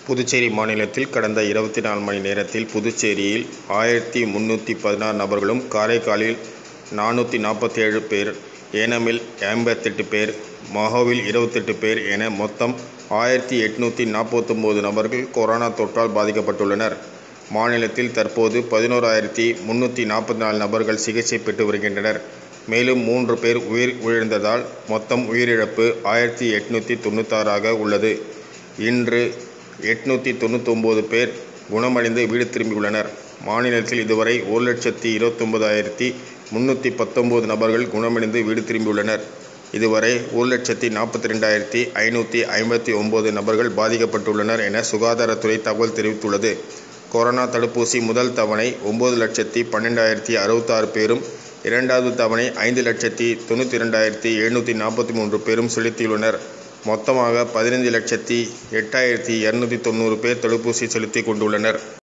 புதுச்சேரி மாநிலத்தில் கடந்த இருபத்தி நாலு மணி நேரத்தில் புதுச்சேரியில் ஆயிரத்தி முந்நூற்றி பதினாறு நபர்களும் காரைக்காலில் நானூற்றி நாற்பத்தேழு பேர் ஏனமில் ஐம்பத்தெட்டு பேர் மஹாவில் இருபத்தெட்டு பேர் என மொத்தம் ஆயிரத்தி எட்நூற்றி நாற்பத்தொம்போது நபர்கள் கொரோனா தொற்றால் பாதிக்கப்பட்டுள்ளனர் மாநிலத்தில் தற்போது பதினோராயிரத்தி முந்நூற்றி நாற்பத்தி நாலு நபர்கள் சிகிச்சை பெற்று வருகின்றனர் மேலும் மூன்று பேர் உயிர் இழந்ததால் மொத்தம் உயிரிழப்பு ஆயிரத்தி எட்நூற்றி தொண்ணூத்தாறாக உள்ளது இன்று எட்நூற்றி தொண்ணூத்தொம்பது பேர் குணமடைந்து வீடு திரும்பியுள்ளனர் மாநிலத்தில் இதுவரை ஒரு லட்சத்தி இருபத்தொம்பதாயிரத்தி முந்நூற்றி பத்தொம்போது நபர்கள் குணமடைந்து வீடு திரும்பியுள்ளனர் இதுவரை ஒரு லட்சத்தி நாற்பத்தி ரெண்டாயிரத்தி ஐநூற்றி ஐம்பத்தி ஒம்பது நபர்கள் பாதிக்கப்பட்டுள்ளனர் என சுகாதாரத்துறை தகவல் தெரிவித்துள்ளது கொரோனா தடுப்பூசி முதல் தவணை ஒம்பது லட்சத்தி பன்னெண்டாயிரத்தி அறுபத்தாறு பேரும் இரண்டாவது தவணை ஐந்து லட்சத்தி தொண்ணூற்றி ரெண்டாயிரத்தி எழுநூற்றி நாற்பத்தி மூன்று பேரும் செலுத்தியுள்ளனர் மொத்தமாக பதினைந்து லட்சத்தி எட்டாயிரத்தி இரநூத்தி தொண்ணூறு பேர் தடுப்பூசி செலுத்திக் கொண்டுள்ளனர்